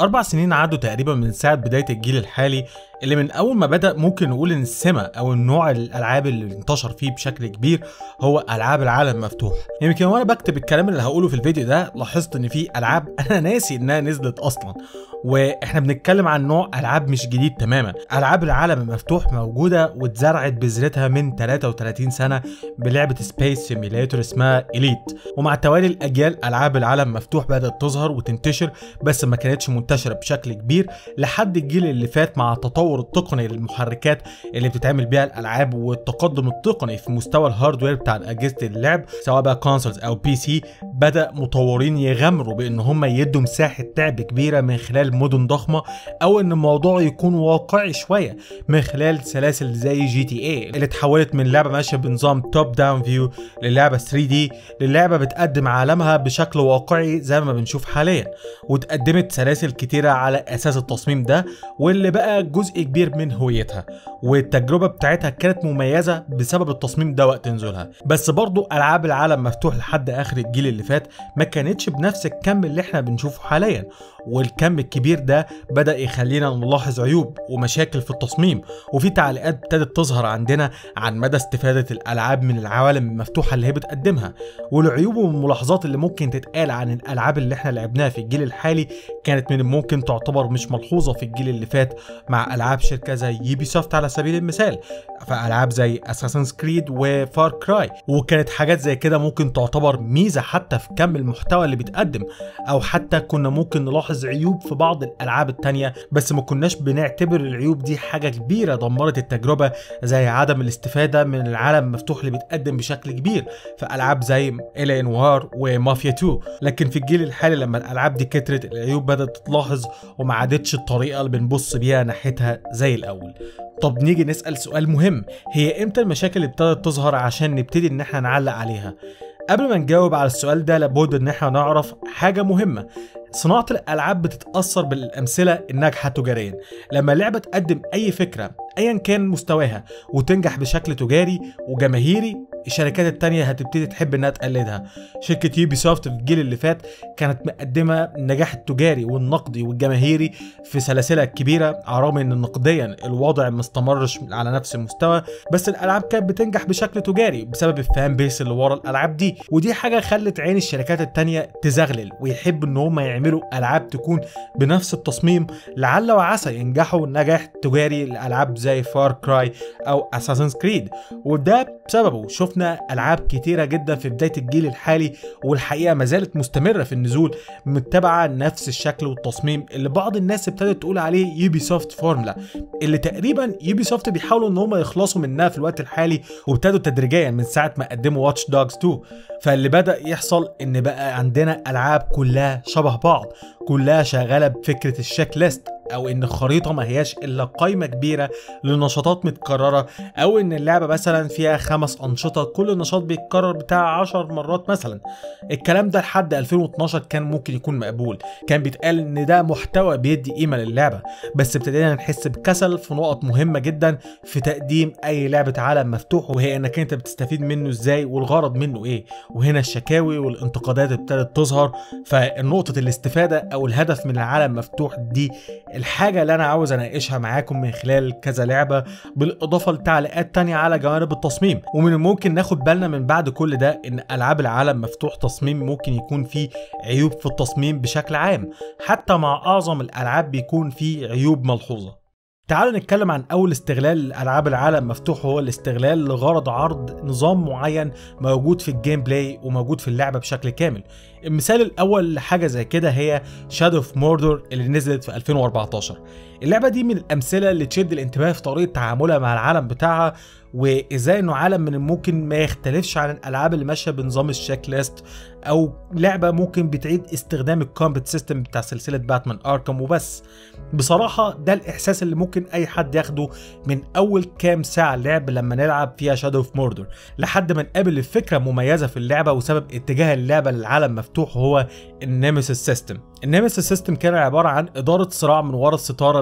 أربع سنين عدوا تقريبا من ساعة بداية الجيل الحالي اللي من أول ما بدأ ممكن نقول إن السمة أو النوع الألعاب اللي انتشر فيه بشكل كبير هو ألعاب العالم مفتوح يمكن وأنا بكتب الكلام اللي هقوله في الفيديو ده لاحظت إن في ألعاب أنا ناسي إنها نزلت أصلا واحنا بنتكلم عن نوع العاب مش جديد تماما العاب العالم المفتوح موجوده واتزرعت بذرتها من 33 سنه بلعبه سبيس سيميليتور اسمها اليت ومع توالي الاجيال العاب العالم مفتوح بدات تظهر وتنتشر بس ما كانتش منتشره بشكل كبير لحد الجيل اللي فات مع التطور التقني للمحركات اللي بتتعمل بيها الالعاب والتقدم التقني في مستوى الهاردوير بتاع اجهزه اللعب سواء بقى كونسولز او بي سي بدا مطورين يغامروا بان هم يدوا مساحه لعب كبيره من خلال مدن ضخمه او ان الموضوع يكون واقعي شويه من خلال سلاسل زي جي تي اي اللي اتحولت من لعبه ماشيه بنظام توب داون فيو للعبه 3 دي للعبه بتقدم عالمها بشكل واقعي زي ما بنشوف حاليا واتقدمت سلاسل كتيره على اساس التصميم ده واللي بقى جزء كبير من هويتها والتجربه بتاعتها كانت مميزه بسبب التصميم ده وقت نزولها بس برضو العاب العالم مفتوح لحد اخر الجيل اللي فات ما كانتش بنفس الكم اللي احنا بنشوفه حاليا والكم الكبير ده بدا يخلينا نلاحظ عيوب ومشاكل في التصميم وفي تعليقات ابتدت تظهر عندنا عن مدى استفاده الالعاب من العوالم المفتوحه اللي هي بتقدمها والعيوب والملاحظات اللي ممكن تتقال عن الالعاب اللي احنا لعبناها في الجيل الحالي كانت من الممكن تعتبر مش ملحوظه في الجيل اللي فات مع العاب شركه زي يوبي سوفت على سبيل المثال فالعاب زي اساسنز كريد وفار كراي وكانت حاجات زي كده ممكن تعتبر ميزه حتى في كم المحتوى اللي بيتقدم او حتى كنا ممكن نلاحظ عيوب في بعض الالعاب التانية بس ما كناش بنعتبر العيوب دي حاجه كبيره دمرت التجربه زي عدم الاستفاده من العالم المفتوح اللي بيتقدم بشكل كبير في العاب زي الين وار ومافيا 2 لكن في الجيل الحالي لما الالعاب دي كترت العيوب بدات تتلاحظ وما عادتش الطريقه اللي بنبص بيها ناحيتها زي الاول طب نيجي نسأل سؤال مهم هي امتى المشاكل اللي ابتدت تظهر عشان نبتدي ان احنا نعلق عليها قبل ما نجاوب على السؤال ده لابد ان احنا نعرف حاجة مهمة صناعة الألعاب بتتأثر بالأمثلة الناجحة تجاريا لما لعبة تقدم أي فكرة أيا كان مستواها وتنجح بشكل تجاري وجماهيري الشركات التانية هتبتدي تحب انها تقلدها شركة يوبي سوفت في الجيل اللي فات كانت مقدمة النجاح التجاري والنقدي والجماهيري في سلاسلها الكبيرة على الرغم ان نقديا الوضع ما استمرش على نفس المستوى بس الالعاب كانت بتنجح بشكل تجاري بسبب الفان بيس اللي ورا الالعاب دي ودي حاجة خلت عين الشركات التانية تزغلل ويحب ان هم يعملوا العاب تكون بنفس التصميم لعل وعسى ينجحوا نجاح تجاري لالعاب زي فار كراي او اساسنز كريد وده بسببه شفنا العاب كتيره جدا في بدايه الجيل الحالي والحقيقه ما زالت مستمره في النزول متبعه نفس الشكل والتصميم اللي بعض الناس ابتدت تقول عليه يوبي سوفت فورمولا اللي تقريبا يوبي سوفت بيحاولوا ان هم يخلصوا منها في الوقت الحالي وابتدوا تدريجيا من ساعه ما قدموا واتش دوجز 2 فاللي بدا يحصل ان بقى عندنا العاب كلها شبه بعض كلها شغاله بفكره الشيك ليست او ان الخريطه ما هياش الا قائمه كبيره لنشاطات متكرره او ان اللعبه مثلا فيها خمس انشطه كل نشاط بيتكرر بتاع 10 مرات مثلا الكلام ده لحد 2012 كان ممكن يكون مقبول كان بيتقال ان ده محتوى بيدي قيمه للعبه بس ابتدينا نحس بكسل في نقط مهمه جدا في تقديم اي لعبه عالم مفتوح وهي انك انت بتستفيد منه ازاي والغرض منه ايه وهنا الشكاوي والانتقادات ابتدت تظهر فنقطه الاستفاده او الهدف من العالم مفتوح دي الحاجة اللي أنا عاوز أناقشها معاكم من خلال كذا لعبة بالإضافة لتعليقات تانية على جوانب التصميم ومن الممكن ناخد بالنا من بعد كل ده إن ألعاب العالم مفتوح تصميم ممكن يكون فيه عيوب في التصميم بشكل عام حتى مع أعظم الألعاب بيكون فيه عيوب ملحوظة تعالوا نتكلم عن اول استغلال لالعاب العالم مفتوح هو الاستغلال لغرض عرض نظام معين موجود في الجيم بلاي وموجود في اللعبه بشكل كامل المثال الاول لحاجه زي كده هي شادو اوف موردور اللي نزلت في 2014 اللعبه دي من الامثله اللي تشد الانتباه في طريقه تعاملها مع العالم بتاعها وازاي انه عالم من الممكن ما يختلفش عن الالعاب اللي ماشيه بنظام الشيك ليست او لعبه ممكن بتعيد استخدام الكومبت سيستم بتاع سلسله باتمان اركم وبس بصراحه ده الاحساس اللي ممكن اي حد ياخده من اول كام ساعه لعب لما نلعب فيها شادو اوف موردر لحد ما نقابل الفكره مميزه في اللعبه وسبب اتجاه اللعبه للعالم مفتوح هو النيمسيس سيستم النيمسيس سيستم كان عباره عن اداره صراع من ورا الستاره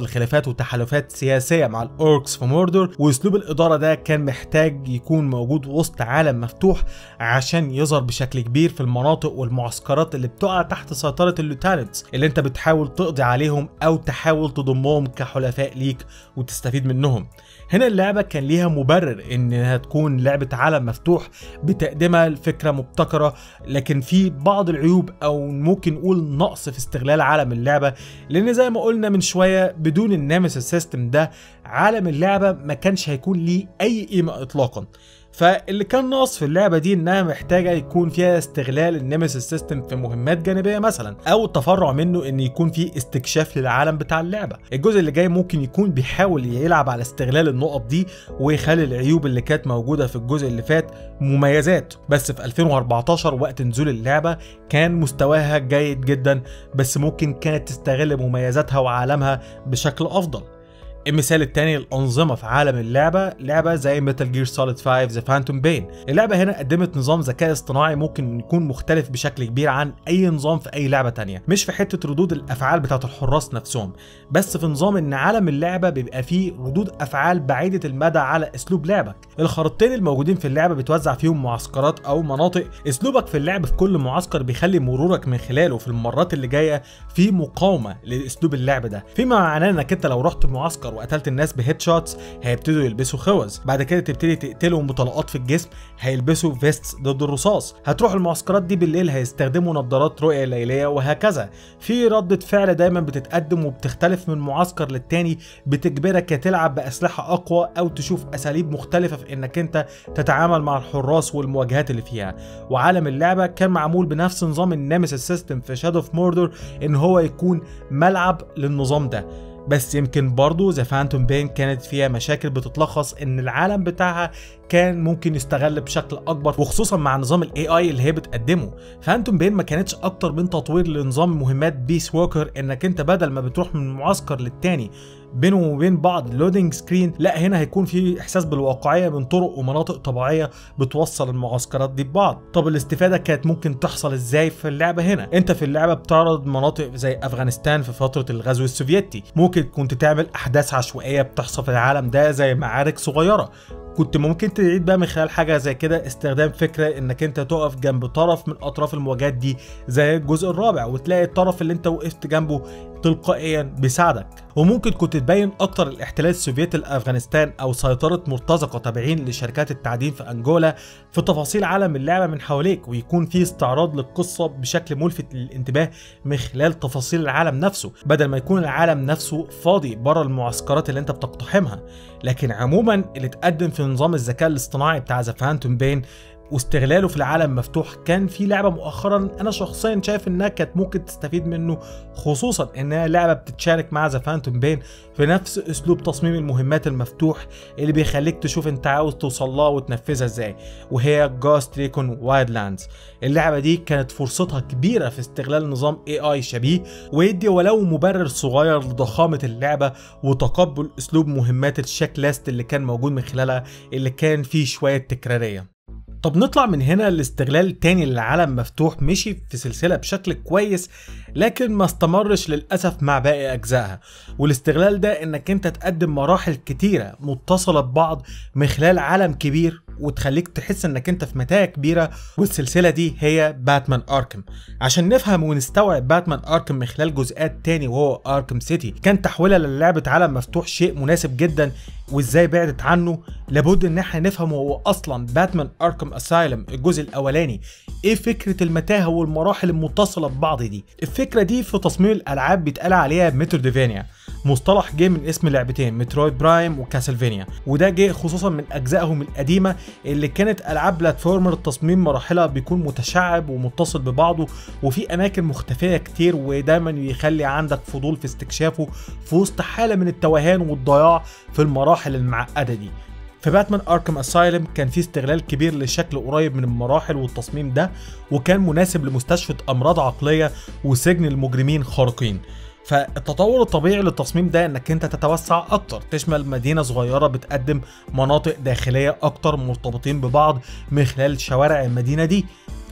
الخلافات وتحالفات سياسيه مع الاوركس في موردور واسلوب الاداره ده كان محتاج يكون موجود وسط عالم مفتوح عشان يظهر بشكل كبير في المناطق والمعسكرات اللي بتقع تحت سيطره اللوتانتس اللي انت بتحاول تقضي عليهم او تحاول تضمهم كحلفاء ليك وتستفيد منهم هنا اللعبة كان ليها مبرر انها تكون لعبة عالم مفتوح بتقدمها لفكرة مبتكرة لكن في بعض العيوب او ممكن نقول نقص في استغلال عالم اللعبة لان زي ما قلنا من شوية بدون النامس سيستم ده عالم اللعبة ما كانش هيكون ليه اي قيمة اطلاقا فاللي كان ناقص في اللعبه دي انها محتاجه يكون فيها استغلال النيمسيس سيستم في مهمات جانبيه مثلا او التفرع منه ان يكون في استكشاف للعالم بتاع اللعبه الجزء اللي جاي ممكن يكون بيحاول يلعب على استغلال النقط دي ويخلي العيوب اللي كانت موجوده في الجزء اللي فات مميزات بس في 2014 وقت نزول اللعبه كان مستواها جيد جدا بس ممكن كانت تستغل مميزاتها وعالمها بشكل افضل المثال الثاني الأنظمة في عالم اللعبة لعبة زي ميتال جير سوليد 5 ذا فانتوم بين اللعبة هنا قدمت نظام ذكاء اصطناعي ممكن يكون مختلف بشكل كبير عن أي نظام في أي لعبة تانية مش في حتة ردود الأفعال بتاعة الحراس نفسهم بس في نظام إن عالم اللعبة بيبقى فيه ردود أفعال بعيدة المدى على أسلوب لعبك الخريطتين الموجودين في اللعبة بتوزع فيهم معسكرات أو مناطق أسلوبك في اللعب في كل معسكر بيخلي مرورك من خلاله في المرات اللي جاية في مقاومة لأسلوب اللعب ده فيما معناه إنك أنت لو رحت معسكر وقتلت الناس بهيد شوتس هيبتدوا يلبسوا خوذ بعد كده تبتدي تقتلهم بطلقات في الجسم هيلبسوا فيست ضد الرصاص هتروح المعسكرات دي بالليل هيستخدموا نظارات رؤيه ليليه وهكذا في ردة فعل دايما بتتقدم وبتختلف من معسكر للتاني بتجبرك يا تلعب باسلحه اقوى او تشوف اساليب مختلفه في انك انت تتعامل مع الحراس والمواجهات اللي فيها وعالم اللعبه كان معمول بنفس نظام النيمسيس سيستم في شادو اوف موردور ان هو يكون ملعب للنظام ده بس يمكن برضه ذا فانتوم بين كانت فيها مشاكل بتتلخص ان العالم بتاعها كان ممكن يستغل بشكل اكبر وخصوصا مع نظام الاي اي اللي هي بتقدمه فانتوم بين ما كانتش اكتر من تطوير لنظام مهمات بيس ووكر انك انت بدل ما بتروح من معسكر للتاني بينه وبين بعض لودنج سكرين لا هنا هيكون في احساس بالواقعيه من طرق ومناطق طبيعيه بتوصل المعسكرات دي ببعض طب الاستفاده كانت ممكن تحصل ازاي في اللعبه هنا انت في اللعبه بتعرض مناطق زي افغانستان في فتره الغزو السوفيتي ممكن كنت تعمل احداث عشوائيه بتحصل في العالم ده زي معارك صغيره كنت ممكن تعيد بقى من خلال حاجه زي كده استخدام فكره انك انت تقف جنب طرف من اطراف المواجهات دي زي الجزء الرابع وتلاقي الطرف اللي انت وقفت جنبه تلقائيا بيساعدك وممكن كنت تبين اكتر الاحتلال السوفيتي لافغانستان او سيطره مرتزقه تابعين لشركات التعدين في انجولا في تفاصيل عالم اللعبه من حواليك ويكون في استعراض للقصه بشكل ملفت للانتباه من خلال تفاصيل العالم نفسه بدل ما يكون العالم نفسه فاضي بره المعسكرات اللي انت بتقتحمها لكن عموما اللي اتقدم في نظام الذكاء الاصطناعي بتاع ذا فانتوم بين واستغلاله في العالم مفتوح كان في لعبه مؤخرا انا شخصيا شايف انها كانت ممكن تستفيد منه خصوصا انها لعبه بتتشارك مع ذا فانتوم بين في نفس اسلوب تصميم المهمات المفتوح اللي بيخليك تشوف انت عاوز توصل لها وتنفذها ازاي وهي جوست ريكون وايد لاندز اللعبه دي كانت فرصتها كبيره في استغلال نظام اي اي شبيه ويدي ولو مبرر صغير لضخامه اللعبه وتقبل اسلوب مهمات الشيك ليست اللي كان موجود من خلالها اللي كان فيه شويه تكراريه طب نطلع من هنا لاستغلال تاني للعالم مفتوح مشي في سلسلة بشكل كويس لكن ما استمرش للأسف مع باقي أجزائها والاستغلال ده إنك أنت تقدم مراحل كتيرة متصلة ببعض من خلال عالم كبير وتخليك تحس انك انت في متاهه كبيره والسلسله دي هي باتمان اركم عشان نفهم ونستوعب باتمان اركم من خلال جزئات تاني وهو اركم سيتي كان تحويلها للعبه عالم مفتوح شيء مناسب جدا وازاي بعدت عنه لابد ان احنا نفهم هو اصلا باتمان اركم اسايلم الجزء الاولاني ايه فكره المتاهه والمراحل المتصله ببعض دي الفكره دي في تصميم الالعاب بيتقال عليها متروديفانيا مصطلح جه من اسم لعبتين مترويد برايم وكاسلفينيا وده جه خصوصا من اجزائهم القديمه اللي كانت العاب بلاتفورمر تصميم مراحلها بيكون متشعب ومتصل ببعضه وفي اماكن مختفيه كتير ودايما يخلي عندك فضول في استكشافه في وسط حاله من التوهان والضياع في المراحل المعقده دي في باتمان اركم اسايلم كان في استغلال كبير لشكل قريب من المراحل والتصميم ده وكان مناسب لمستشفى امراض عقليه وسجن المجرمين خارقين فالتطور الطبيعي للتصميم ده انك انت تتوسع اكتر تشمل مدينه صغيره بتقدم مناطق داخليه اكتر مرتبطين ببعض من خلال شوارع المدينه دي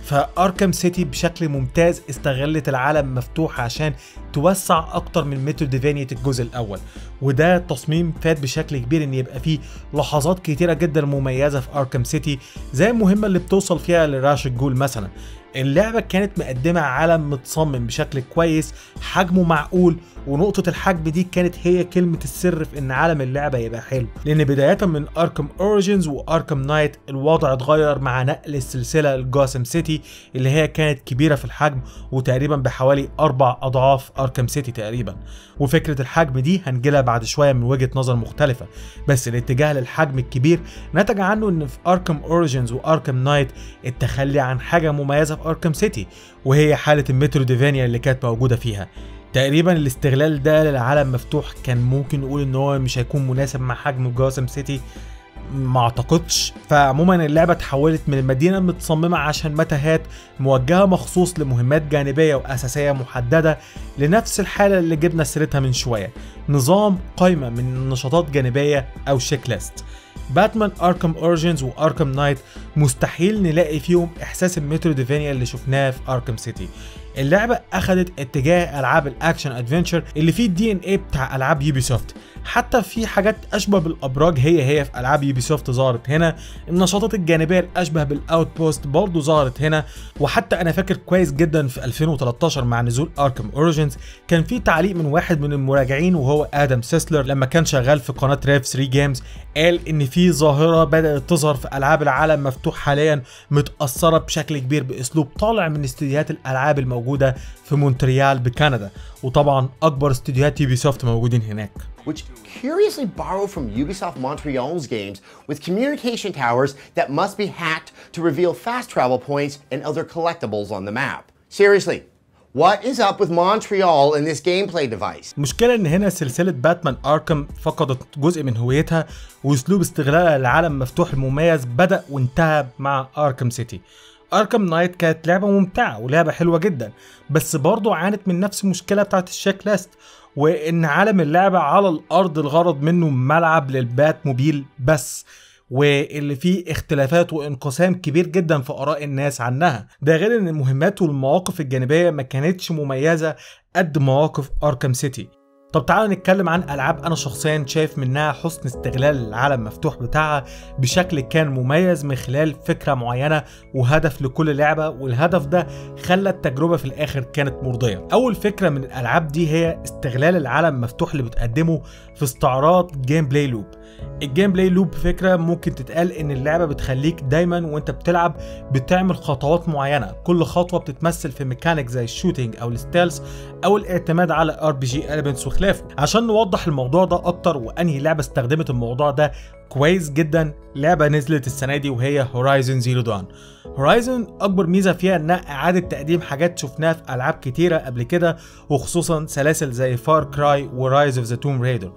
فاركم سيتي بشكل ممتاز استغلت العالم مفتوح عشان توسع اكتر من متروديفانيا الجزء الاول وده تصميم فات بشكل كبير ان يبقى فيه لحظات كتيره جدا مميزه في اركم سيتي زي المهمه اللي بتوصل فيها لراش الجول مثلا اللعبة كانت مقدمة عالم متصمم بشكل كويس حجمه معقول ونقطة الحجم دي كانت هي كلمة السر في ان عالم اللعبة يبقى حلو لان بداية من اركم اوريجينز واركم نايت الوضع اتغير مع نقل السلسلة لجوثام سيتي اللي هي كانت كبيرة في الحجم وتقريبا بحوالي اربع اضعاف اركم سيتي تقريبا وفكرة الحجم دي هنجيلها بعد شوية من وجهة نظر مختلفة بس الاتجاه للحجم الكبير نتج عنه ان في اركم اوريجينز واركم نايت التخلي عن حاجة مميزة في اركم سيتي وهي حالة المترو ديفانيا اللي كانت موجودة فيها تقريبا الاستغلال ده للعالم مفتوح كان ممكن نقول ان هو مش هيكون مناسب مع حجم جوثام سيتي ما اعتقدش فعموما اللعبه اتحولت من المدينه المتصممه عشان متاهات موجهه مخصوص لمهمات جانبيه واساسيه محدده لنفس الحاله اللي جبنا سيرتها من شويه نظام قائمه من نشاطات جانبيه او شيك ليست باتمان اركم اوريجينز واركم نايت مستحيل نلاقي فيهم احساس المترو ديفانيا اللي شفناه في اركم سيتي اللعبه اخذت اتجاه العاب الاكشن ادفنتشر اللي فيه الدي ان اي بتاع العاب يوبي سوفت حتى في حاجات اشبه بالابراج هي هي في العاب يوبي سوفت ظهرت هنا النشاطات الجانبيه الاشبه بالاوت بوست برضه ظهرت هنا وحتى انا فاكر كويس جدا في 2013 مع نزول اركم اوريجينز كان في تعليق من واحد من المراجعين وهو ادم سيسلر لما كان شغال في قناه ريف 3 جيمز قال ان في ظاهره بدات تظهر في العاب العالم مفتوح حاليا متاثره بشكل كبير باسلوب طالع من استديوهات الالعاب الموجوده في مونتريال بكندا وطبعا اكبر استديوهات يوبي سوفت موجودين هناك which curiously borrow from Ubisoft Montreal's games with communication towers that must be hacked to reveal fast travel points and other collectibles on the map. Seriously, what is up with Montreal in this gameplay device? المشكلة ان هنا سلسلة باتمان اركم فقدت جزء من هويتها واسلوب استغلالها للعالم مفتوح المميز بدأ وانتهى مع اركم سيتي اركم نايت كانت لعبة ممتعة ولعبة حلوة جدا بس برضه عانت من نفس المشكلة بتاعت الشيك ليست وان عالم اللعبة على الارض الغرض منه ملعب للبات موبيل بس واللي فيه اختلافات وانقسام كبير جدا في اراء الناس عنها ده غير ان المهمات والمواقف الجانبيه ما كانتش مميزه قد مواقف اركم سيتي طب تعالوا نتكلم عن العاب انا شخصيا شايف منها حسن استغلال العالم مفتوح بتاعها بشكل كان مميز من خلال فكره معينه وهدف لكل لعبه والهدف ده خلى التجربه في الاخر كانت مرضيه اول فكره من الالعاب دي هي استغلال العالم المفتوح اللي بتقدمه في استعراض جيم بلاي لوب الجيم بلاي لوب فكره ممكن تتقال ان اللعبه بتخليك دايما وانت بتلعب بتعمل خطوات معينه كل خطوه بتتمثل في ميكانيك زي الشوتينج او الستيلز او الاعتماد على ار بي جي اليمنتس وخلافه عشان نوضح الموضوع ده اكتر وانهي لعبه استخدمت الموضوع ده كويس جدا لعبه نزلت السنه دي وهي هورايزن زيرو دون هورايزن اكبر ميزه فيها انها اعاده تقديم حاجات شفناها في العاب كتيره قبل كده وخصوصا سلاسل زي فار كراي ورايز اوف ذا توم ريدر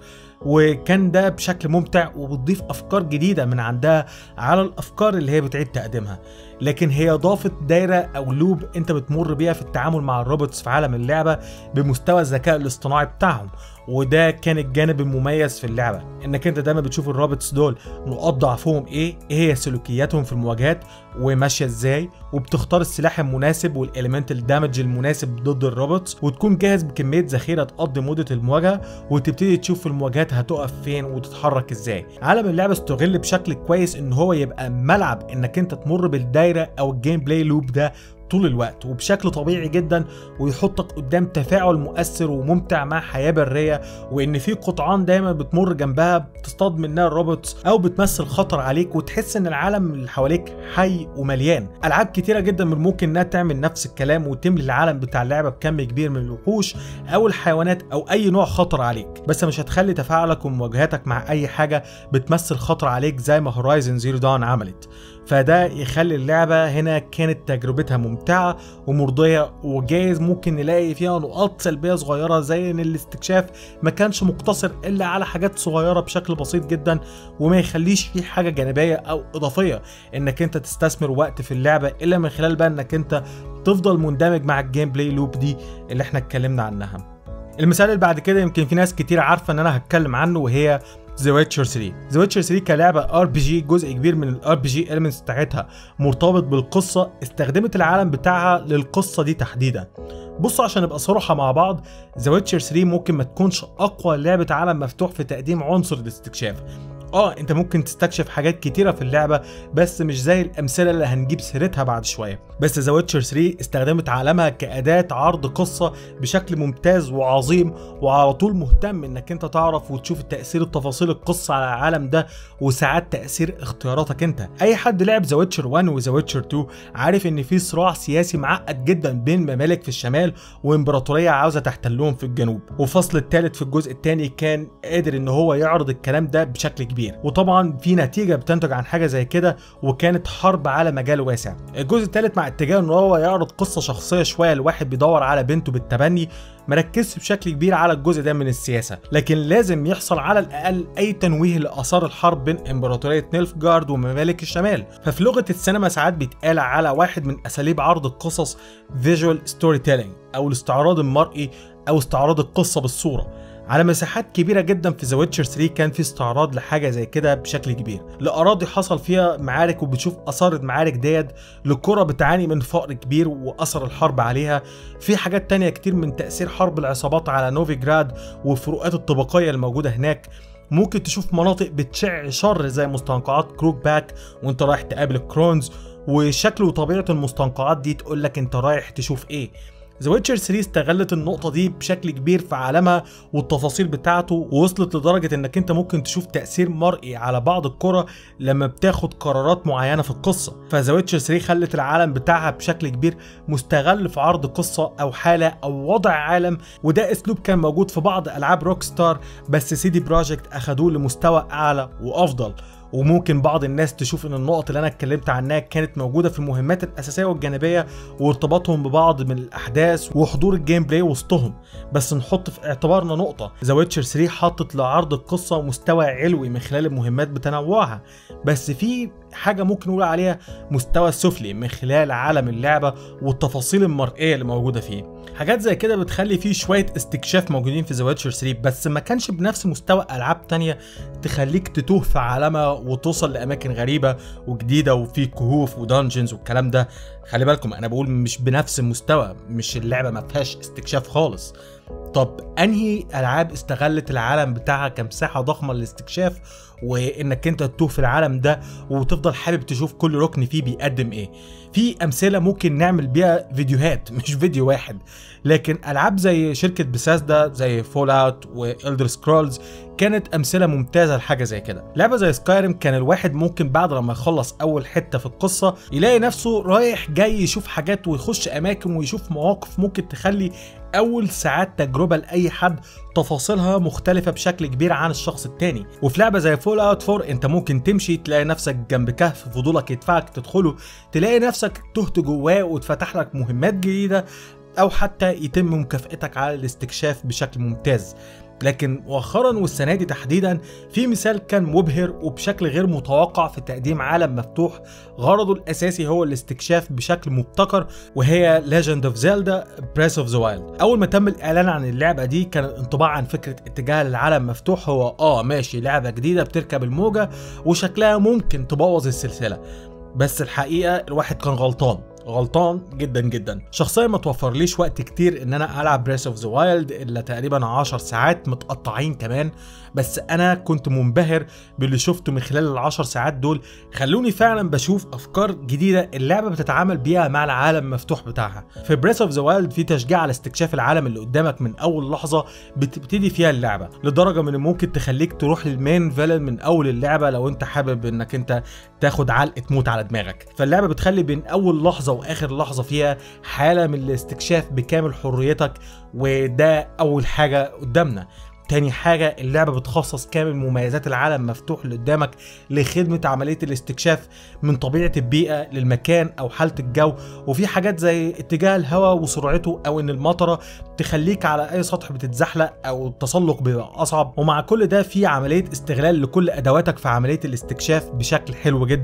وكان ده بشكل ممتع وبتضيف افكار جديده من عندها على الافكار اللي هي بتعيد تقديمها لكن هي ضافت دايره او لوب انت بتمر بيها في التعامل مع الروبوتس في عالم اللعبه بمستوى الذكاء الاصطناعي بتاعهم وده كان الجانب المميز في اللعبه انك انت دايما بتشوف الروبوتس دول نقاط ضعفهم ايه ايه هي سلوكياتهم في المواجهات وماشيه ازاي وبتختار السلاح المناسب والاليمنت الدامج المناسب ضد الروبوتس وتكون جاهز بكميه ذخيره تقضي مده المواجهه وتبتدي تشوف المواجهات هتقف فين وتتحرك ازاي عالم اللعبه استغل بشكل كويس ان هو يبقى ملعب انك انت تمر بالدايره او الجيم بلاي لوب ده طول الوقت وبشكل طبيعي جدا ويحطك قدام تفاعل مؤثر وممتع مع حياه بريه وان في قطعان دايما بتمر جنبها بتصطاد منها الروبوتس او بتمثل خطر عليك وتحس ان العالم اللي حواليك حي ومليان العاب كتيره جدا من الممكن انها تعمل نفس الكلام وتملي العالم بتاع اللعبه بكم كبير من الوحوش او الحيوانات او اي نوع خطر عليك بس مش هتخلي تفاعلك ومواجهاتك مع اي حاجه بتمثل خطر عليك زي ما هورايزن زيرو داون عملت فده يخلي اللعبة هنا كانت تجربتها ممتعة ومرضية وجايز ممكن نلاقي فيها نقاط سلبية صغيرة زي ان الاستكشاف ما كانش مقتصر الا على حاجات صغيرة بشكل بسيط جدا وما يخليش فيه حاجة جانبية او اضافية انك انت تستثمر وقت في اللعبة الا من خلال بقى انك انت تفضل مندمج مع الجيم بلاي لوب دي اللي احنا اتكلمنا عنها المثال اللي بعد كده يمكن في ناس كتير عارفة ان انا هتكلم عنه وهي ذا ويتشر 3 ذا ويتشر 3 كلعبه ار بي جي جزء كبير من الار بي جي اليمنتس بتاعتها مرتبط بالقصه استخدمت العالم بتاعها للقصه دي تحديدا بصوا عشان نبقى صراحة مع بعض ذا ويتشر 3 ممكن ما تكونش أقوى لعبة عالم مفتوح في تقديم عنصر الاستكشاف اه انت ممكن تستكشف حاجات كتيرة في اللعبة بس مش زي الامثلة اللي هنجيب سيرتها بعد شوية بس ذا ويتشر 3 استخدمت عالمها كأداة عرض قصة بشكل ممتاز وعظيم وعلى طول مهتم انك انت تعرف وتشوف تأثير التفاصيل القصة على العالم ده وساعات تأثير اختياراتك انت اي حد لعب ذا ويتشر 1 وذا ويتشر 2 عارف ان في صراع سياسي معقد جدا بين ممالك في الشمال وامبراطورية عاوزة تحتلهم في الجنوب وفصل الثالث في الجزء الثاني كان قادر ان هو يعرض الكلام ده بشكل كبير كبير وطبعا في نتيجه بتنتج عن حاجه زي كده وكانت حرب على مجال واسع الجزء الثالث مع اتجاه ان هو يعرض قصه شخصيه شويه لواحد بيدور على بنته بالتبني مركزش بشكل كبير على الجزء ده من السياسه لكن لازم يحصل على الاقل اي تنويه لاثار الحرب بين امبراطوريه نيلفجارد وممالك الشمال ففي لغه السينما ساعات بيتقال على واحد من اساليب عرض القصص فيجوال ستوري تيلينج او الاستعراض المرئي او استعراض القصه بالصوره على مساحات كبيرة جدا في ذا ويتشر 3 كان في استعراض لحاجة زي كده بشكل كبير لأراضي حصل فيها معارك وبتشوف آثار المعارك ديت لقرى بتعاني من فقر كبير وأثر الحرب عليها في حاجات تانية كتير من تأثير حرب العصابات على نوفيجراد والفروقات الطبقية الموجودة هناك ممكن تشوف مناطق بتشع شر زي مستنقعات كروك باك وانت رايح تقابل الكرونز وشكل وطبيعة المستنقعات دي تقول لك انت رايح تشوف ايه ذا ويتشر 3 استغلت النقطة دي بشكل كبير في عالمها والتفاصيل بتاعته ووصلت لدرجة انك انت ممكن تشوف تأثير مرئي على بعض القرى لما بتاخد قرارات معينة في القصة فذا ويتشر 3 خلت العالم بتاعها بشكل كبير مستغل في عرض قصة او حالة او وضع عالم وده اسلوب كان موجود في بعض العاب روك ستار بس سيدي بروجكت اخدوه لمستوى اعلى وافضل وممكن بعض الناس تشوف ان النقط اللي انا اتكلمت عنها كانت موجوده في المهمات الاساسيه والجانبيه وارتباطهم ببعض من الاحداث وحضور الجيم بلاي وسطهم بس نحط في اعتبارنا نقطه ذا ويتشر 3 حطت لعرض القصه مستوى علوي من خلال المهمات بتنوعها بس في حاجه ممكن نقول عليها مستوى سفلي من خلال عالم اللعبه والتفاصيل المرئيه اللي موجوده فيه حاجات زي كده بتخلي فيه شويه استكشاف موجودين في ذا ويتشر 3 بس ما كانش بنفس مستوى العاب تانية تخليك تتوه في عالمها وتوصل لاماكن غريبه وجديده وفي كهوف ودانجنز والكلام ده خلي بالكم انا بقول مش بنفس المستوى مش اللعبه ما فيهاش استكشاف خالص طب انهي العاب استغلت العالم بتاعها كمساحه ضخمه للاستكشاف وانك انت تتوه في العالم ده وتفضل حابب تشوف كل ركن فيه بيقدم ايه في امثله ممكن نعمل بيها فيديوهات مش فيديو واحد لكن العاب زي شركه بساسدا زي فول اوت والدر سكرولز كانت امثله ممتازه لحاجه زي كده لعبه زي سكايرم كان الواحد ممكن بعد لما يخلص اول حته في القصه يلاقي نفسه رايح جاي يشوف حاجات ويخش اماكن ويشوف مواقف ممكن تخلي اول ساعات تجربه لاي حد تفاصيلها مختلفه بشكل كبير عن الشخص التاني وفي لعبه زي فول اوت 4 انت ممكن تمشي تلاقي نفسك جنب كهف فضولك يدفعك تدخله تلاقي نفسك تهت جواه واتفتح لك مهمات جديده او حتى يتم مكافئتك على الاستكشاف بشكل ممتاز لكن مؤخرا والسنه دي تحديدا في مثال كان مبهر وبشكل غير متوقع في تقديم عالم مفتوح غرضه الاساسي هو الاستكشاف بشكل مبتكر وهي Legend of Zelda Breath of the Wild اول ما تم الاعلان عن اللعبه دي كان الانطباع عن فكره اتجاه للعالم مفتوح هو اه ماشي لعبه جديده بتركب الموجه وشكلها ممكن تبوظ السلسله بس الحقيقه الواحد كان غلطان غلطان جدا جدا شخصيا ما توفرليش وقت كتير ان انا العب بريس اوف ذا وايلد الا تقريبا 10 ساعات متقطعين كمان بس انا كنت منبهر باللي شفته من خلال العشر ساعات دول خلوني فعلا بشوف افكار جديده اللعبه بتتعامل بيها مع العالم المفتوح بتاعها في بريس اوف ذا وايلد في تشجيع على استكشاف العالم اللي قدامك من اول لحظه بتبتدي فيها اللعبه لدرجه من ممكن تخليك تروح للمين فيلن من اول اللعبه لو انت حابب انك انت تاخد علقه موت على دماغك فاللعبه بتخلي بين اول لحظه واخر لحظه فيها حاله من الاستكشاف بكامل حريتك وده اول حاجه قدامنا تاني حاجة اللعبة بتخصص كامل مميزات العالم مفتوح اللي قدامك لخدمة عملية الاستكشاف من طبيعة البيئة للمكان أو حالة الجو وفي حاجات زي اتجاه الهواء وسرعته أو إن المطرة تخليك على أي سطح بتتزحلق أو التسلق بيبقى أصعب ومع كل ده في عملية استغلال لكل أدواتك في عملية الاستكشاف بشكل حلو جدا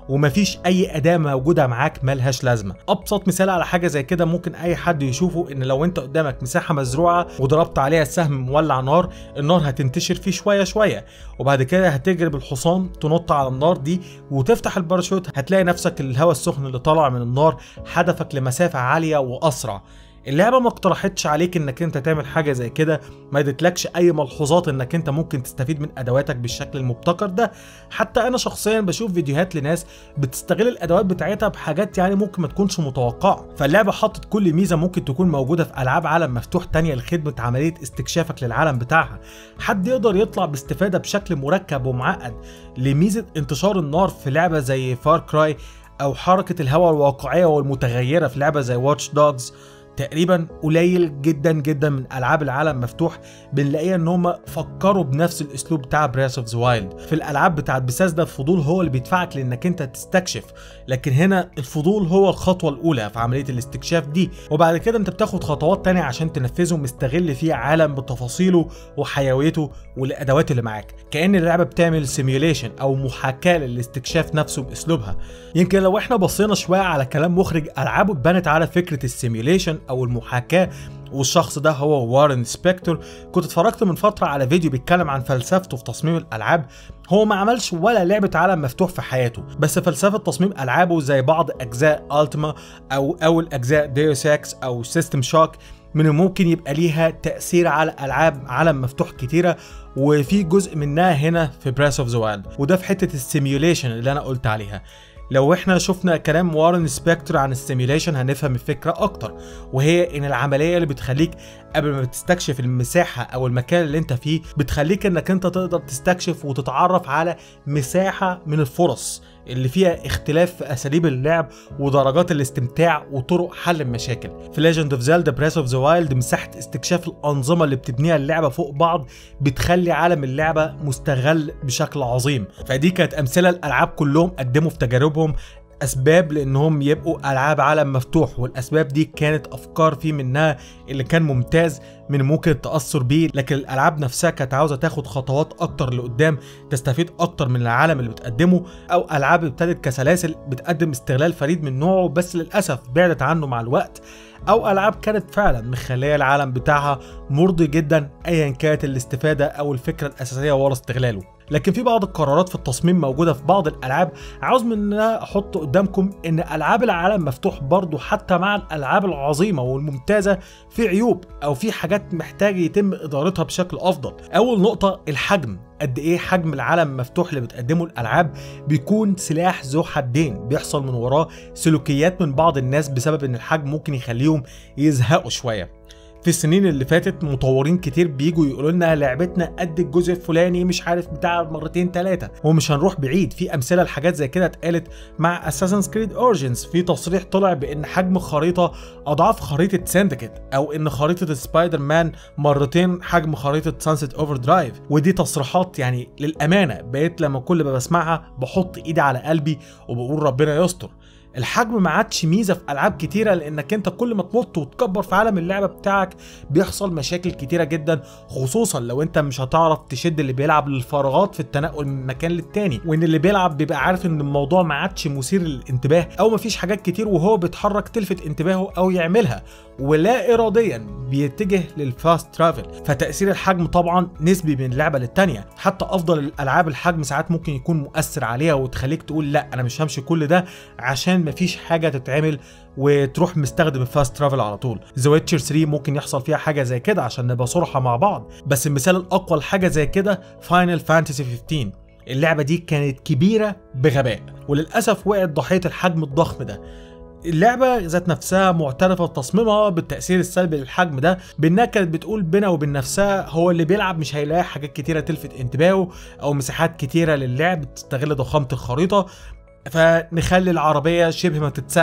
ومفيش اي اداه موجوده معاك ملهاش لازمه ابسط مثال على حاجه زي كده ممكن اي حد يشوفه ان لو انت قدامك مساحه مزروعه وضربت عليها السهم مولع نار النار هتنتشر فيه شويه شويه وبعد كده هتجري بالحصان تنط على النار دي وتفتح الباراشوت هتلاقي نفسك الهواء السخن اللي طالع من النار حدفك لمسافه عاليه واسرع اللعبه ما اقترحتش عليك انك انت تعمل حاجه زي كده ما ادتلكش اي ملحوظات انك انت ممكن تستفيد من ادواتك بالشكل المبتكر ده حتى انا شخصيا بشوف فيديوهات لناس بتستغل الادوات بتاعتها بحاجات يعني ممكن ما تكونش متوقعه فاللعبه حطت كل ميزه ممكن تكون موجوده في العاب عالم مفتوح تانية لخدمه عمليه استكشافك للعالم بتاعها حد يقدر يطلع باستفاده بشكل مركب ومعقد لميزه انتشار النار في لعبه زي فار كراي او حركه الهواء الواقعيه والمتغيره في لعبه زي واتش دوجز تقريبا قليل جدا جدا من العاب العالم مفتوح بنلاقيها ان هم فكروا بنفس الاسلوب بتاع بريس اوف ذا وايلد في الالعاب بتاعت بثesda الفضول هو اللي بيدفعك لانك انت تستكشف لكن هنا الفضول هو الخطوه الاولى في عمليه الاستكشاف دي وبعد كده انت بتاخد خطوات تانية عشان تنفذه مستغل فيه عالم بتفاصيله وحيويته والادوات اللي معاك كان اللعبه بتعمل سيميوليشن او محاكاه للاستكشاف نفسه باسلوبها يمكن لو احنا بصينا شويه على كلام مخرج العابه اتبنت على فكره السيميوليشن او المحاكاه والشخص ده هو وارن سبيكتور كنت اتفرجت من فتره على فيديو بيتكلم عن فلسفته في تصميم الالعاب هو ما عملش ولا لعبه عالم مفتوح في حياته بس فلسفه تصميم العابه زي بعض اجزاء التما او اول اجزاء ديوس اكس او سيستم شوك من الممكن يبقى ليها تاثير على العاب عالم مفتوح كتيره وفي جزء منها هنا في بريس اوف ذا وايلد وده في حته السيميوليشن اللي انا قلت عليها لو احنا شفنا كلام وارن سبيكتور عن السيميوليشن هنفهم الفكره اكتر وهي ان العمليه اللي بتخليك قبل ما تستكشف المساحه او المكان اللي انت فيه بتخليك انك انت تقدر تستكشف وتتعرف على مساحه من الفرص اللي فيها اختلاف في اساليب اللعب ودرجات الاستمتاع وطرق حل المشاكل في ليجند اوف زيلدا بريس اوف ذا وايلد مساحه استكشاف الانظمه اللي بتبنيها اللعبه فوق بعض بتخلي عالم اللعبه مستغل بشكل عظيم فدي كانت امثله الالعاب كلهم قدموا في تجاربهم اسباب لانهم يبقوا العاب عالم مفتوح والاسباب دي كانت افكار في منها اللي كان ممتاز من ممكن التاثر بيه لكن الالعاب نفسها كانت عاوزه تاخد خطوات اكتر لقدام تستفيد اكتر من العالم اللي بتقدمه او العاب ابتدت كسلاسل بتقدم استغلال فريد من نوعه بس للاسف بعدت عنه مع الوقت او العاب كانت فعلا مخليه العالم بتاعها مرضي جدا ايا كانت الاستفاده او الفكره الاساسيه ورا استغلاله لكن في بعض القرارات في التصميم موجوده في بعض الالعاب عاوز مننا احط قدامكم ان العاب العالم مفتوح برضو حتى مع الالعاب العظيمه والممتازه في عيوب او في حاجات محتاج يتم ادارتها بشكل افضل اول نقطه الحجم قد ايه حجم العالم المفتوح اللي بتقدمه الالعاب بيكون سلاح ذو حدين بيحصل من وراه سلوكيات من بعض الناس بسبب ان الحجم ممكن يخليهم يزهقوا شويه في السنين اللي فاتت مطورين كتير بيجوا يقولوا لنا لعبتنا قد الجزء الفلاني مش عارف بتاع مرتين ثلاثه ومش هنروح بعيد في امثله لحاجات زي كده اتقالت مع اساسن كريد اورجنز في تصريح طلع بان حجم خريطه اضعاف خريطه ساندكت او ان خريطه سبايدر مان مرتين حجم خريطه سانست اوفر درايف ودي تصريحات يعني للامانه بقيت لما كل ما بسمعها بحط ايدي على قلبي وبقول ربنا يستر الحجم ما عادش ميزه في العاب كتيره لانك انت كل ما تنط وتكبر في عالم اللعبه بتاعك بيحصل مشاكل كتيره جدا خصوصا لو انت مش هتعرف تشد اللي بيلعب للفراغات في التنقل من مكان للتاني وان اللي بيلعب بيبقى عارف ان الموضوع ما عادش مثير للانتباه او مفيش حاجات كتير وهو بيتحرك تلفت انتباهه او يعملها ولا اراديا بيتجه للفاست ترافل فتاثير الحجم طبعا نسبي من لعبه للتانيه حتى افضل الالعاب الحجم ساعات ممكن يكون مؤثر عليها وتخليك تقول لا انا مش همشي كل ده عشان مفيش حاجه تتعمل وتروح مستخدم الفاست ترافل على طول ذا ويتشر 3 ممكن يحصل فيها حاجه زي كده عشان نبقى صراحه مع بعض بس المثال الاقوى لحاجه زي كده فاينل فانتسي 15 اللعبه دي كانت كبيره بغباء وللاسف وقعت ضحيه الحجم الضخم ده اللعبه ذات نفسها معترفه بتصميمها بالتاثير السلبي للحجم ده بانها كانت بتقول بينها وبين نفسها هو اللي بيلعب مش هيلاقي حاجات كتيره تلفت انتباهه او مساحات كتيره للعب تستغل ضخامه الخريطه فنخلي العربيه شبه ما تتسقش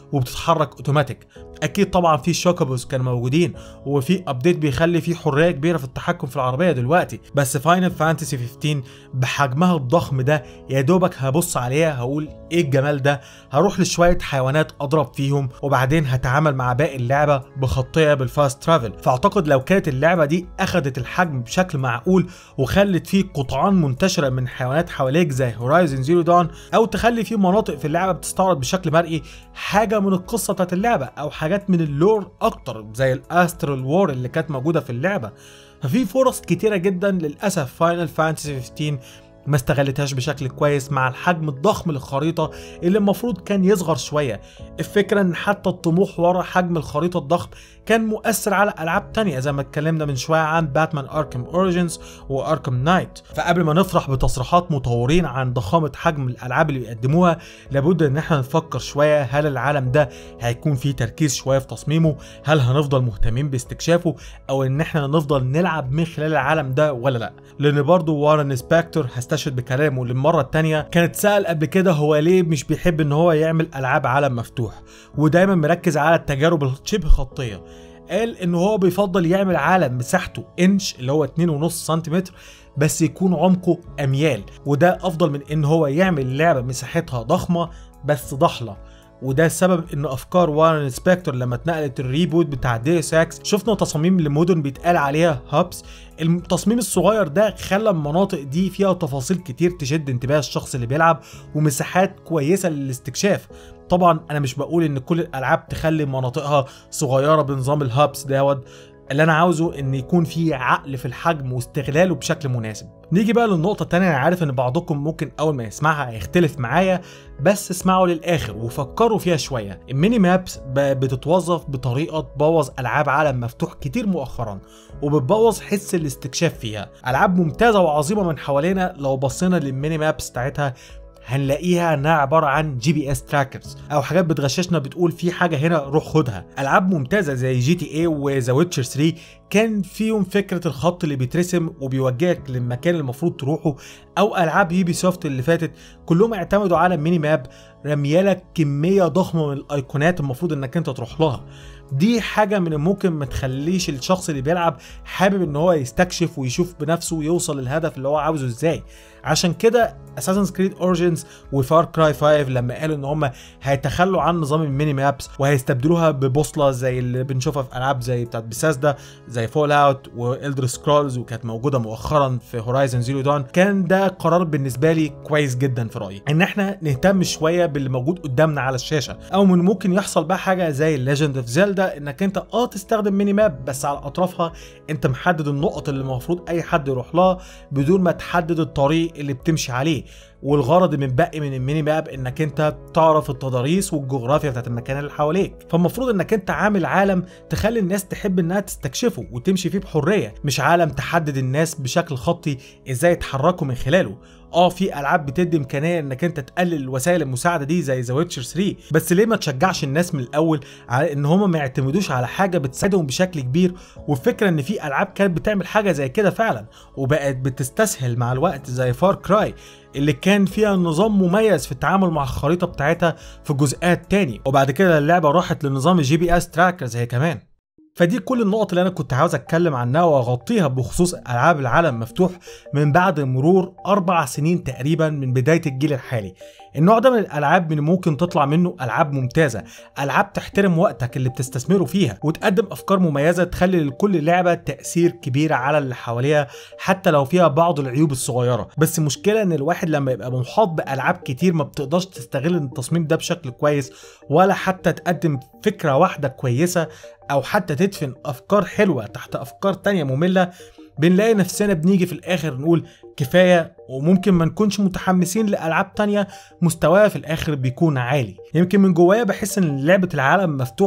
وبتتحرك اوتوماتيك اكيد طبعا في شوكابوز كانوا موجودين وفي ابديت بيخلي في حريه كبيره في التحكم في العربيه دلوقتي بس فاينل فانتسي 15 بحجمها الضخم ده يا دوبك هبص عليها هقول ايه الجمال ده هروح لشويه حيوانات اضرب فيهم وبعدين هتعامل مع باقي اللعبه بخطيه بالفاست ترافل فاعتقد لو كانت اللعبه دي اخدت الحجم بشكل معقول وخلت فيه قطعان منتشره من حيوانات حواليك زي هورايزن زيرو دون او تخلي فيه مناطق في اللعبه بتستعرض بشكل مرئي حاجه من القصه بتاعت اللعبه او حاجات من اللور اكتر زي الاسترال وور اللي كانت موجوده في اللعبه ففي فرص كتيره جدا للاسف فاينل فانتسي 15 ما استغلتهاش بشكل كويس مع الحجم الضخم للخريطة اللي المفروض كان يصغر شوية الفكرة ان حتى الطموح ورا حجم الخريطة الضخم كان مؤثر على العاب تانية زي ما اتكلمنا من شوية عن باتمان اركم اوريجينز واركم نايت فقبل ما نفرح بتصريحات مطورين عن ضخامة حجم الالعاب اللي بيقدموها لابد ان احنا نفكر شوية هل العالم ده هيكون فيه تركيز شوية في تصميمه هل هنفضل مهتمين باستكشافه او ان احنا نفضل نلعب من خلال العالم ده ولا لا لان برضه وارن سباكتور هستشهد بكلامه للمرة التانية كانت سأل قبل كده هو ليه مش بيحب ان هو يعمل العاب عالم مفتوح ودايما مركز على التجارب الشبه خطية قال ان هو بيفضل يعمل عالم مساحته انش اللي هو 2.5 سنتيمتر بس يكون عمقه اميال وده افضل من ان هو يعمل لعبه مساحتها ضخمه بس ضحله وده السبب ان افكار وارن سبيكتور لما اتنقلت الريبوت بتاع دي اكس شفنا تصاميم لمدن بيتقال عليها هابس التصميم الصغير ده خلى المناطق دي فيها تفاصيل كتير تشد انتباه الشخص اللي بيلعب ومساحات كويسه للاستكشاف طبعا انا مش بقول ان كل الالعاب تخلي مناطقها صغيره بنظام الهابس دوت اللي انا عاوزه ان يكون في عقل في الحجم واستغلاله بشكل مناسب نيجي بقى للنقطه التانية انا عارف ان بعضكم ممكن اول ما يسمعها هيختلف معايا بس اسمعوا للاخر وفكروا فيها شويه الميني مابس بتتوظف بطريقه تبوظ العاب عالم مفتوح كتير مؤخرا وبتبوظ حس الاستكشاف فيها العاب ممتازه وعظيمه من حوالينا لو بصينا للميني مابس بتاعتها هنلاقيها انها عباره عن جي بي اس تراكرز او حاجات بتغششنا بتقول في حاجه هنا روح خدها العاب ممتازه زي جي تي اي وذا ويتشر 3 كان فيهم فكره الخط اللي بيترسم وبيوجهك للمكان اللي المفروض تروحه او العاب يوبي سوفت اللي فاتت كلهم اعتمدوا على ميني ماب رميالك كميه ضخمه من الايقونات المفروض انك انت تروح لها دي حاجة من الممكن ما تخليش الشخص اللي بيلعب حابب ان هو يستكشف ويشوف بنفسه ويوصل للهدف اللي هو عاوزه ازاي عشان كده اساسن كريد اوريجينز وفار كراي 5 لما قالوا ان هم هيتخلوا عن نظام الميني مابس وهيستبدلوها ببوصله زي اللي بنشوفها في العاب زي بتاعت بيساسدا زي فول اوت والدر سكرولز وكانت موجوده مؤخرا في هورايزن زيرو دون كان ده قرار بالنسبه لي كويس جدا في رايي ان احنا نهتم شويه باللي موجود قدامنا على الشاشه او من ممكن يحصل بقى حاجه زي ليجند اوف زيلدا انك انت اه تستخدم ميني ماب بس على اطرافها انت محدد النقط اللي المفروض اي حد يروح لها بدون ما تحدد الطريق اللي بتمشي عليه والغرض من باقي من الميني ماب انك انت تعرف التضاريس والجغرافيا بتاعت المكان اللي حواليك فالمفروض انك انت عامل عالم تخلي الناس تحب انها تستكشفه وتمشي فيه بحريه مش عالم تحدد الناس بشكل خطي ازاي يتحركوا من خلاله اه في العاب بتدي امكانيه انك انت تقلل وسائل المساعده دي زي ذا ويتشر 3 بس ليه ما تشجعش الناس من الاول على ان هم ما يعتمدوش على حاجه بتساعدهم بشكل كبير والفكره ان في العاب كانت بتعمل حاجه زي كده فعلا وبقت بتستسهل مع الوقت زي فار كراي اللي كان فيها نظام مميز في التعامل مع الخريطه بتاعتها في جزئات تاني وبعد كده اللعبه راحت لنظام الجي بي اس تراكرز هي كمان فدي كل النقط اللي انا كنت عاوز اتكلم عنها واغطيها بخصوص العاب العالم مفتوح من بعد مرور اربع سنين تقريبا من بدايه الجيل الحالي النوع ده من الالعاب من ممكن تطلع منه العاب ممتازه العاب تحترم وقتك اللي بتستثمره فيها وتقدم افكار مميزه تخلي لكل لعبه تاثير كبير على اللي حواليها حتى لو فيها بعض العيوب الصغيره بس المشكله ان الواحد لما يبقى محاط بالعاب كتير ما بتقدرش تستغل التصميم ده بشكل كويس ولا حتى تقدم فكره واحده كويسه او حتى تدفن افكار حلوه تحت افكار تانية ممله بنلاقي نفسنا بنيجي في الاخر نقول كفايه وممكن ما نكونش متحمسين لالعاب تانية مستواها في الاخر بيكون عالي يمكن من جوايا بحس ان لعبه العالم مفتوح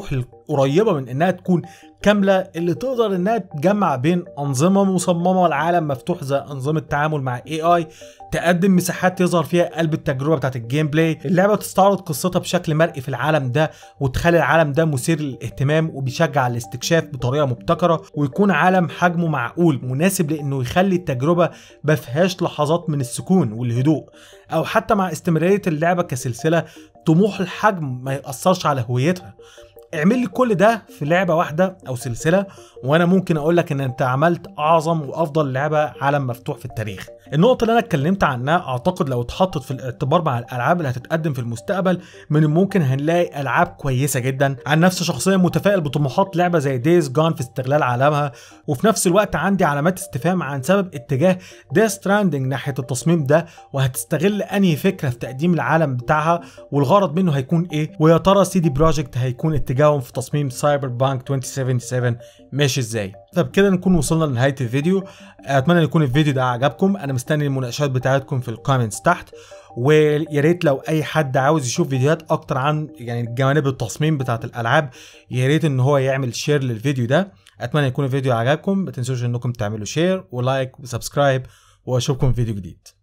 قريبه من انها تكون كامله اللي تقدر انها تجمع بين انظمه مصممه لعالم مفتوح زي انظمه التعامل مع اي اي تقدم مساحات يظهر فيها قلب التجربه بتاعت الجيم بلاي اللعبه تستعرض قصتها بشكل مرئي في العالم ده وتخلي العالم ده مثير للاهتمام وبيشجع الاستكشاف بطريقه مبتكره ويكون عالم حجمه معقول مناسب لانه يخلي التجربه ما فيهاش لحظات من السكون والهدوء او حتى مع استمراريه اللعبه كسلسله طموح الحجم ما ياثرش على هويتها اعمل لي كل ده في لعبه واحده او سلسله وانا ممكن اقول لك ان انت عملت اعظم وافضل لعبه عالم مفتوح في التاريخ النقطه اللي انا اتكلمت عنها اعتقد لو اتحطت في الاعتبار مع الالعاب اللي هتتقدم في المستقبل من الممكن هنلاقي العاب كويسه جدا عن نفسي شخصيا متفائل بطموحات لعبه زي دايز جون في استغلال عالمها وفي نفس الوقت عندي علامات استفهام عن سبب اتجاه داي ستراندنج ناحيه التصميم ده وهتستغل انهي فكره في تقديم العالم بتاعها والغرض منه هيكون ايه ويا ترى سي دي بروجكت هيكون اتجاههم في تصميم سايبر بانك 2077 ماشي ازاي فبكده نكون وصلنا لنهايه الفيديو اتمنى ان يكون الفيديو ده عجبكم انا مستني المناقشات بتاعتكم في الكومنتس تحت ويا ريت لو اي حد عاوز يشوف فيديوهات اكتر عن يعني جوانب التصميم بتاعت الالعاب يا ريت ان هو يعمل شير للفيديو ده اتمنى يكون الفيديو عجبكم ما تنسوش انكم تعملوا شير ولايك وسبسكرايب واشوفكم في فيديو جديد